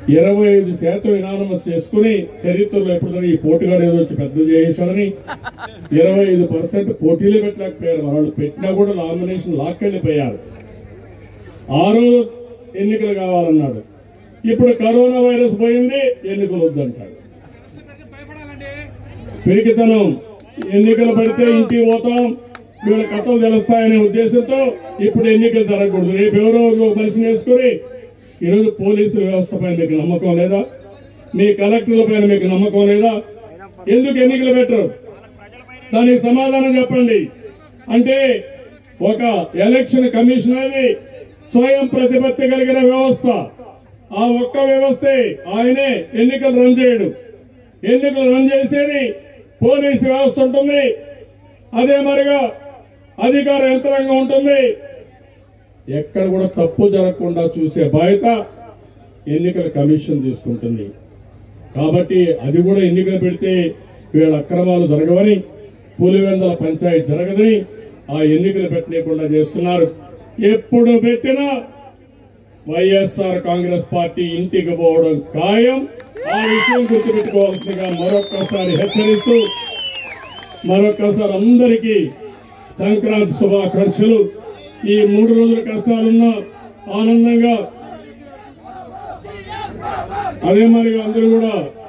ఇరవై ఐదు శాతం ఇనానమస్ చేసుకుని చరిత్రలో ఎప్పుడైనా ఈ పోటీగాడు ఏదో వచ్చి పెద్ద చేశారని ఇరవై ఐదు పర్సెంట్ పోటీలు పెట్టలేకపోయారు వాళ్ళు పెట్టినా కూడా నామినేషన్ లాక్కెళ్ళిపోయారు ఆ రోజు ఎన్నికలు కావాలన్నాడు ఇప్పుడు కరోనా వైరస్ పోయింది ఎన్నికలు వద్దంటాడు పిరికితనం ఎన్నికలు పడితే ఇంటికి పోతాం వీళ్ళ కథలు తెలుస్తాయనే ఉద్దేశంతో ఇప్పుడు ఎన్నికలు జరగకూడదు రేపు ఎవరో ఒక మనిషిని వేసుకుని ఈరోజు పోలీసు వ్యవస్థ పైన మీకు నమ్మకం లేదా మీ కలెక్టర్ల పైన మీకు నమ్మకం లేదా ఎందుకు ఎన్నికలు పెట్టరు దానికి సమాధానం చెప్పండి అంటే ఒక ఎలక్షన్ కమిషన్ అనేది స్వయం ప్రతిపత్తి కలిగిన వ్యవస్థ ఆ ఒక్క వ్యవస్థే ఆయనే ఎన్నికలు రన్ చేయడు ఎన్నికలు రన్ చేసేది పోలీసు వ్యవస్థ ఉంటుంది అదే మరిగా అధికార యంత్రాంగం ఉంటుంది ఎక్కడ కూడా తప్పు జరగకుండా చూసే బాధ్యత ఎన్నికల కమిషన్ తీసుకుంటుంది కాబట్టి అది కూడా ఎన్నికలు పెడితే వీళ్ళ అక్రమాలు జరగవని పులివెందల పంచాయతీ జరగదని ఆ ఎన్నికలు పెట్టలేకుండా చేస్తున్నారు ఎప్పుడు పెట్టినా వైఎస్ఆర్ కాంగ్రెస్ పార్టీ ఇంటికి పోవడం ఖాయం ఆ విషయం గుర్తుపెట్టుకోవాల్సిందిగా మరొక్కసారి హెచ్చరిస్తూ మరొక్కసారి అందరికీ సంక్రాంతి శుభాకాంక్షలు ఈ మూడు రోజుల కష్టాలున్నా ఆనందంగా అదే మరి అందరూ కూడా